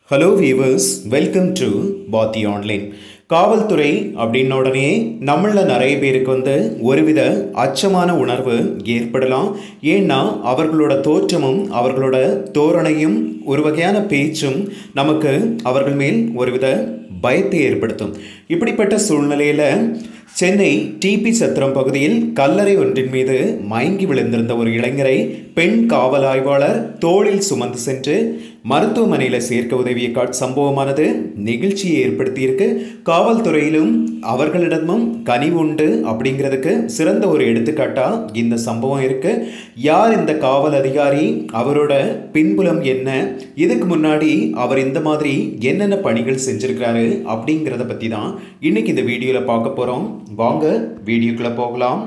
hello viewers welcome to பாத்தி online காவல்துறை அப்படின்ன உடனே நம்மளில் நிறைய பேருக்கு வந்து ஒருவித அச்சமான உணர்வு ஏற்படலாம் ஏன்னா அவர்களோட தோற்றமும் அவர்களோட தோரணையும் ஒரு வகையான பேச்சும் நமக்கு அவர்கள் மேல் ஒருவித பயத்தை ஏற்படுத்தும் இப்படிப்பட்ட சூழ்நிலையில் சென்னை டிபி சத்திரம் பகுதியில் கல்லறை ஒன்றின் மீது மயங்கி விழுந்திருந்த ஒரு இளைஞரை பெண் காவல் ஆய்வாளர் தோளில் சுமந்து சென்று மருத்துவமனையில் சேர்க்க உதவிய காட் சம்பவமானது நெகிழ்ச்சியை ஏற்படுத்தியிருக்கு காவல்துறையிலும் அவர்களிடமும் கனிவு உண்டு அப்படிங்கிறதுக்கு சிறந்த ஒரு எடுத்துக்காட்டா இந்த சம்பவம் இருக்கு யார் இந்த காவல் அதிகாரி அவரோட பின்புலம் என்ன இதுக்கு முன்னாடி அவர் இந்த மாதிரி என்னென்ன பணிகள் செஞ்சிருக்கிறாரு அப்படிங்கிறத பற்றி தான் இன்னைக்கு இந்த வீடியோவில் பார்க்க போகிறோம் வாங்க வீடியோக்குள்ளே போகலாம்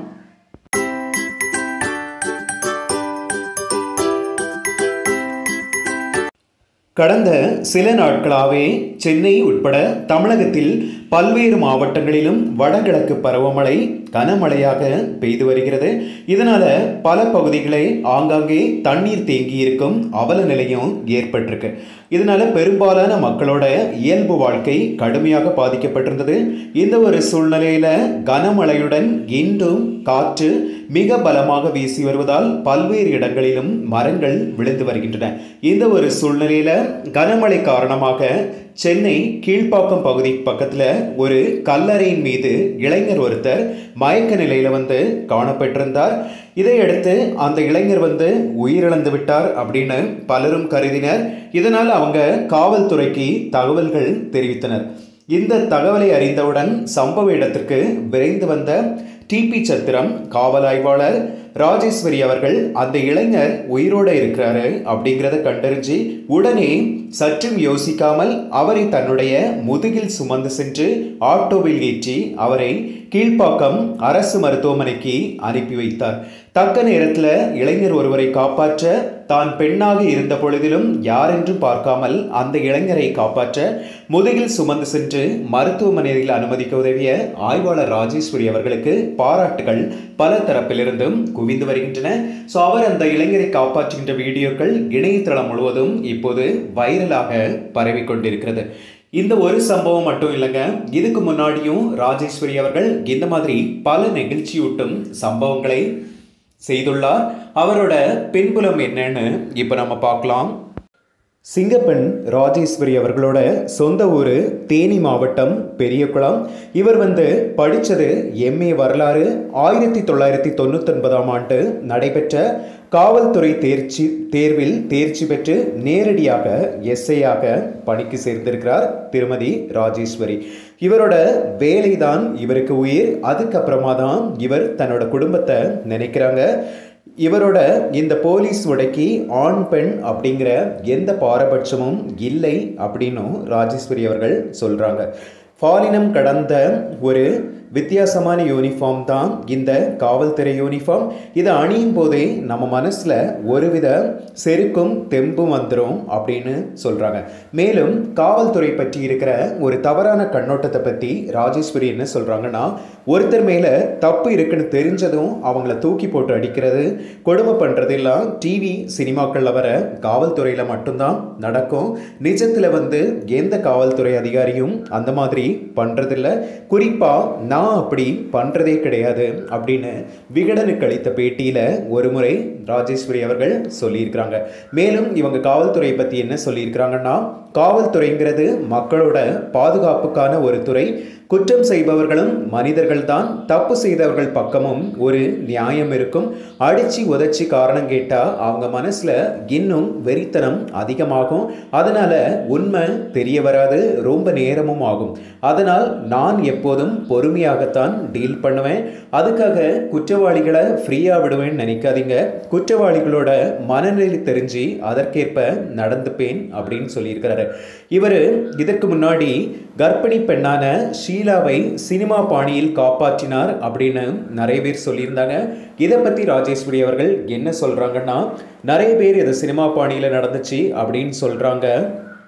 கடந்த சில நாட்களாகவே சென்னை உட்பட தமிழகத்தில் பல்வேறு மாவட்டங்களிலும் வடகிழக்கு பருவமழை கனமழையாக பெய்து வருகிறது இதனால பல பகுதிகளை ஆங்காங்கே தண்ணீர் தேங்கி இருக்கும் அவல நிலையும் ஏற்பட்டிருக்கு இதனால பெரும்பாலான மக்களோட இயல்பு வாழ்க்கை கடுமையாக பாதிக்கப்பட்டிருந்தது இந்த ஒரு சூழ்நிலையில கனமழையுடன் இன்றும் காற்று மிக பலமாக வீசி வருவதால் பல்வேறு இடங்களிலும் மரங்கள் விழுந்து வருகின்றன இந்த ஒரு சூழ்நிலையில கனமழை காரணமாக சென்னை கீழ்ப்பாக்கம் பகுதி பக்கத்தில் ஒரு கல்லறையின் மீது இளைஞர் ஒருத்தர் மயக்க நிலையில் வந்து காணப்பட்டிருந்தார் இதையடுத்து அந்த இளைஞர் வந்து உயிரிழந்து விட்டார் அப்படின்னு பலரும் கருதினர் இதனால் அவங்க காவல்துறைக்கு தகவல்கள் தெரிவித்தனர் இந்த தகவலை அறிந்தவுடன் சம்பவ இடத்திற்கு விரைந்து வந்த டிபி சத்திரம் காவல் ஆய்வாளர் ராஜேஸ்வரி அவர்கள் அந்த இளைஞர் உயிரோடு இருக்கிறாரு அப்படிங்கிறத கண்டறிஞ்சு உடனே சற்றும் யோசிக்காமல் அவரை தன்னுடைய முதுகில் சுமந்து சென்று ஆட்டோவில் ஏற்றி அவரை கீழ்ப்பாக்கம் அரசு மருத்துவமனைக்கு அனுப்பி வைத்தார் தக்க நேரத்தில் இளைஞர் ஒருவரை காப்பாற்ற தான் பெண்ணாக இருந்த பொழுதிலும் யாரென்றும் பார்க்காமல் அந்த இளைஞரை காப்பாற்ற முதுகில் சுமந்து சென்று மருத்துவமனையில் அனுமதிக்க உதவிய ஆய்வாளர் ராஜேஸ்வரி அவர்களுக்கு பாராட்டுகள் பல தரப்பிலிருந்தும் குவிந்து வருகின்றன ஸோ அவர் அந்த இளைஞரை காப்பாற்றுகின்ற வீடியோக்கள் இணையதளம் முழுவதும் இப்போது வைரலாக பரவி கொண்டிருக்கிறது இந்த ஒரு சம்பவம் மட்டும் இல்லைங்க இதுக்கு முன்னாடியும் ராஜேஸ்வரி அவர்கள் இந்த மாதிரி பல நெகிழ்ச்சியூட்டும் சம்பவங்களை செய்துள்ளார் அவரோட பின்புலம் என்னன்னு இப்போ நம்ம பார்க்கலாம் சிங்கப்பெண் ராஜேஸ்வரி அவர்களோட சொந்த ஊர் தேனி மாவட்டம் பெரியகுளம் இவர் வந்து படித்தது எம்ஏ வரலாறு ஆயிரத்தி தொள்ளாயிரத்தி தொண்ணூத்தொன்பதாம் ஆண்டு நடைபெற்ற காவல்துறை தேர்ச்சி தேர்வில் தேர்ச்சி பெற்று நேரடியாக எஸ்ஐயாக பணிக்கு சேர்ந்திருக்கிறார் திருமதி ராஜேஸ்வரி இவரோட வேலை தான் இவருக்கு உயிர் அதுக்கப்புறமா தான் இவர் தன்னோட குடும்பத்தை நினைக்கிறாங்க இவரோட இந்த போலீஸ் உடைக்கு ஆண் பெண் அப்படிங்கிற எந்த பாரபட்சமும் இல்லை அப்படின்னும் ராஜேஸ்வரி அவர்கள் சொல்கிறாங்க பாலினம் கடந்த ஒரு வித்தியாசமான யூனிஃபார்ம் தான் இந்த காவல்துறை யூனிஃபார்ம் இதை அணியும் போதே நம்ம மனசில் ஒருவித செருக்கும் தெம்பும் வந்துடும் அப்படின்னு சொல்கிறாங்க மேலும் காவல்துறை பற்றி இருக்கிற ஒரு தவறான கண்ணோட்டத்தை பற்றி ராஜேஸ்வரி என்ன சொல்கிறாங்கன்னா ஒருத்தர் மேலே தப்பு இருக்குன்னு தெரிஞ்சதும் அவங்கள தூக்கி போட்டு அடிக்கிறது கொடுமை பண்ணுறதெல்லாம் டிவி சினிமாக்களில் வர காவல்துறையில் மட்டும்தான் நடக்கும் நிஜத்தில் வந்து எந்த காவல்துறை அதிகாரியும் அந்த மாதிரி பண்ணுறதில்ல குறிப்பாக நான் நான் அப்படி பண்ணுறதே கிடையாது அப்படின்னு விகடனுக்கு அளித்த பேட்டியில் ஒரு முறை ராஜேஸ்வரி அவர்கள் சொல்லியிருக்கிறாங்க மேலும் இவங்க காவல்துறை பற்றி என்ன சொல்லியிருக்கிறாங்கன்னா காவல்துறைங்கிறது மக்களோட பாதுகாப்புக்கான ஒரு துறை குற்றம் செய்பவர்களும் மனிதர்கள் தான் தப்பு செய்தவர்கள் பக்கமும் ஒரு நியாயம் இருக்கும் அடிச்சு உதச்சி காரணம் கேட்டால் அவங்க மனசில் இன்னும் வெறித்தனம் அதிகமாகும் அதனால் உண்மை தெரிய வராது ரொம்ப நேரமும் ஆகும் அதனால் நான் எப்போதும் பொறுமையாகத்தான் டீல் பண்ணுவேன் அதுக்காக குற்றவாளிகளை ஃப்ரீயாக விடுவேன்னு நினைக்காதீங்க குற்றவாளிகளோட மனநிலை தெரிஞ்சு அதற்கேற்ப நடந்துப்பேன் அப்படின்னு சொல்லியிருக்கிறாரு இவர் இதற்கு முன்னாடி கர்ப்பிணி பெண்ணான ஷீலாவை சினிமா பாணியில் காப்பாற்றினார் அப்படின்னு நிறைய பேர் சொல்லியிருந்தாங்க இதை பற்றி ராஜேஸ்வரி அவர்கள் என்ன சொல்கிறாங்கன்னா நிறைய பேர் இது சினிமா பாணியில் நடந்துச்சு அப்படின்னு சொல்கிறாங்க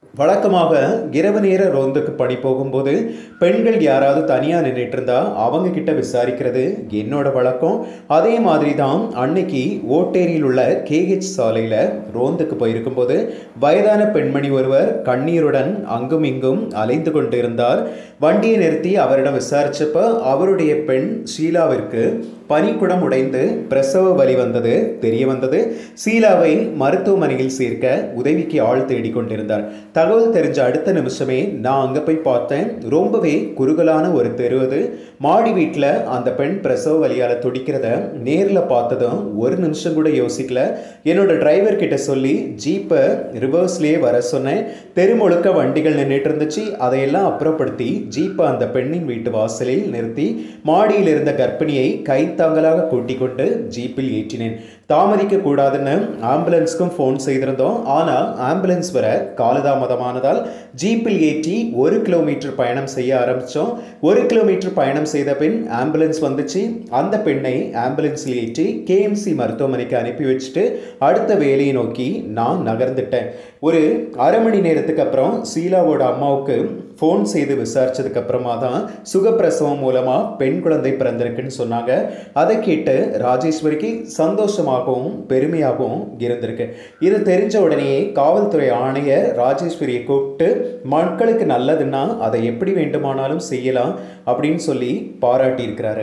வழக்கமாக இரவு நேர ரோந்துக்கு பணி போகும்போது பெண்கள் யாராவது தனியாக நின்றுட்டு இருந்தா அவங்க கிட்ட விசாரிக்கிறது என்னோட வழக்கம் அதே மாதிரி தான் அன்னைக்கு ஓட்டேரியில் உள்ள கேஹெச் சாலையில் ரோந்துக்கு போயிருக்கும்போது வயதான பெண்மணி ஒருவர் கண்ணீருடன் அங்கும் இங்கும் அலைந்து கொண்டிருந்தார் வண்டியை நிறுத்தி அவரிடம் விசாரிச்சப்ப அவருடைய பெண் ஷீலாவிற்கு பனிக்குடம் உடைந்து பிரசவ வலி வந்தது தெரிய வந்தது சீலாவை மருத்துவமனையில் சேர்க்க உதவிக்கு ஆள் தேடிக் கொண்டிருந்தார் தகவல் தெரிஞ்ச அடுத்த நிமிஷமே நான் அங்கே போய் பார்த்தேன் ரொம்பவே குறுகலான ஒரு தெரு அது மாடி வீட்டில் அந்த பெண் பிரசவ வலியால் துடிக்கிறத நேரில் பார்த்ததும் ஒரு நிமிஷம் கூட யோசிக்கல என்னோட டிரைவர் கிட்ட சொல்லி ஜீப்பை ரிவர்ஸ்லேயே வர சொன்னேன் தெரு முழுக்க வண்டிகள் நின்றுட்டு இருந்துச்சு அதையெல்லாம் அப்புறப்படுத்தி ஜீப்பை அந்த பெண்ணின் வீட்டு வாசலில் நிறுத்தி மாடியில் இருந்த கர்ப்பிணியை கைத்தாங்கலாக கூட்டிக் கொண்டு ஜீப்பில் ஏற்றினேன் தாமதிக்க கூடாதுன்னு ஆம்புலன்ஸ்க்கும் ஃபோன் செய்திருந்தோம் ஆனால் ஆம்புலன்ஸ் வர காலதாமதமானதால் ஜீப்பில் ஏற்றி ஒரு கிலோமீட்டர் பயணம் செய்ய ஆரம்பித்தோம் ஒரு கிலோமீட்டர் பயணம் செய்த பின் ஆம்புலன்ஸ் வந்துச்சு அந்த பெண்ணை ஆம்புலன்ஸில் ஏற்றி கேஎம்சி மருத்துவமனைக்கு அனுப்பி வச்சுட்டு அடுத்த வேலையை நோக்கி நான் நகர்ந்துட்டேன் ஒரு அரை மணி நேரத்துக்கு அப்புறம் சீலாவோட அம்மாவுக்கு ஃபோன் செய்து விசாரிச்சதுக்கு அப்புறமா தான் சுகப்பிரசவம் மூலமாக பெண் குழந்தை பிறந்திருக்குன்னு சொன்னாங்க அதை கேட்டு ராஜேஸ்வரிக்கு சந்தோஷமாகவும் பெருமையாகவும் இருந்திருக்கு இது தெரிஞ்ச உடனேயே காவல்துறை ஆணையர் ராஜேஸ்வரியை கூப்பிட்டு மக்களுக்கு நல்லதுன்னா அதை எப்படி வேண்டுமானாலும் செய்யலாம் அப்படின்னு சொல்லி பாராட்டியிருக்கிறாரு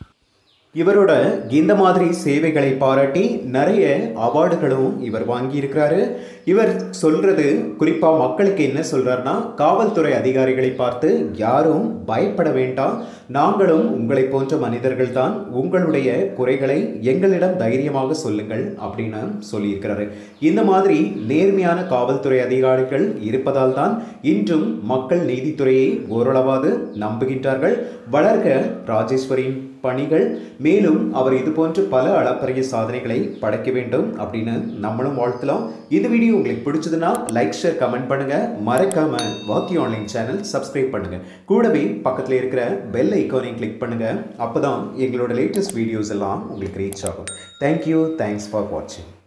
இவரோட இந்த மாதிரி சேவைகளை பாராட்டி நிறைய அவார்டுகளும் இவர் வாங்கியிருக்கிறாரு இவர் சொல்றது குறிப்பாக மக்களுக்கு என்ன சொல்றாருன்னா காவல்துறை அதிகாரிகளை பார்த்து யாரும் பயப்பட வேண்டாம் நாங்களும் உங்களை போன்ற மனிதர்கள் தான் உங்களுடைய குறைகளை எங்களிடம் தைரியமாக சொல்லுங்கள் அப்படின்னு சொல்லியிருக்கிறாரு இந்த மாதிரி நேர்மையான காவல்துறை அதிகாரிகள் இருப்பதால் தான் இன்றும் மக்கள் நீதித்துறையை ஓரளவாது நம்புகின்றார்கள் வளர்க ராஜேஸ்வரியின் பணிகள் மேலும் அவர் இது போன்று பல அளப்பரிய சாதனைகளை படைக்க வேண்டும் அப்படின்னு நம்மளும் வாழ்த்தலாம் இந்த வீடியோ உங்களுக்கு பிடிச்சதுன்னா லைக் ஷேர் கமெண்ட் பண்ணுங்க மறக்காம வாக்கி ஆன்லைன் சேனல் சப்ஸ்கிரைப் பண்ணுங்க கூடவே பக்கத்தில் இருக்கிற பெல் ஐக்கானையும் கிளிக் பண்ணுங்க அப்பதான் எங்களோட லேட்டஸ்ட் வீடியோஸ் எல்லாம் உங்களுக்கு ரீச் ஆகும் தேங்க்யூ தேங்க்ஸ் ஃபார் வாட்சிங்